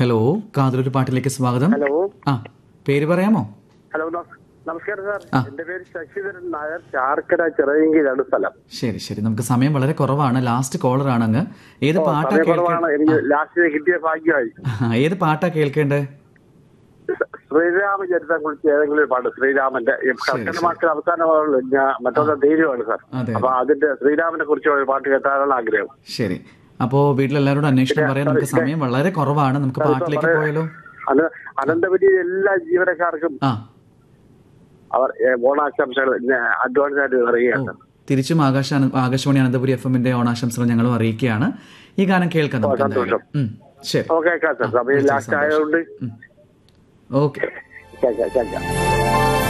Hello കാതലൊരു പാട്ടിലേക്ക് സ്വാഗതം hello ആ പേര് പറയാമോ ഹലോ നമ- നമസ്കാരം സാർ ആ. എന്റെ പേര് ശശിധരൻ നായർ ചാർക്കര ചിറയങ്കിലാണ് സ്ഥലം ശരി ശരി നമുക്ക് സമയം വളരെ കുറവാണ് ലാസ്റ്റ് കോളറാണ് അങ്ങ് ഏത് പാട്ടാ സമയക്കുറവാണ് കേൾക്കേ എനിക്ക് ലാസ്റ്റ് കിട്ടിയ ഭാഗ്യമായി ഏത് പാട്ടാ കേൾക്കേണ്ടേ ശ്രീരാമചരിതം കുറിച്ച് ഏതെങ്കിലും ഒരു പാട്ട് ശ്രീരാമന്റെ ഈ കർക്കട മാസത്തിൽ അവസാനമുള്ള ഞാൻ മറ്റൊന്ന് ധൈര്യമാണ് സാർ അതെ അപ്പൊ അതിന്റെ ശ്രീരാമനെ കുറിച്ചുള്ള ഒരു പാട്ട് കേട്ടാലാണ് ആഗ്രഹം ശരി അപ്പോ വീട്ടിലെല്ലാവരോടും അന്വേഷണം പറയാൻ നമുക്ക് സമയം വളരെ കുറവാണ് നമുക്ക് പാട്ടിലേക്ക് പോയാലോ അത് അനന്തപുരി എല്ലാ ജീവനക്കാർക്കും ആ അവർ ഏ, ഓണാശംസകൾ അഡ്വാൻസ് ആയിട്ട് അറിയുകയാണ് തിരിച്ചും ആകാശ ആകാശവാണി അനന്തപുരി എഫ് എമ്മിന്റെ ഓണാശംസകൾ ഞങ്ങളും അറിയിക്കുകയാണ് ഈ ഗാനം കേൾക്കാം നമുക്ക് എന്തായാലും ഉം, ശരി ഓക്കെ കേൾക്കാം സാർ സമയം ലാസ്റ്റ് ആയതുകൊണ്ട് ഓക്കെ കേൾക്കാം കേൾക്കാം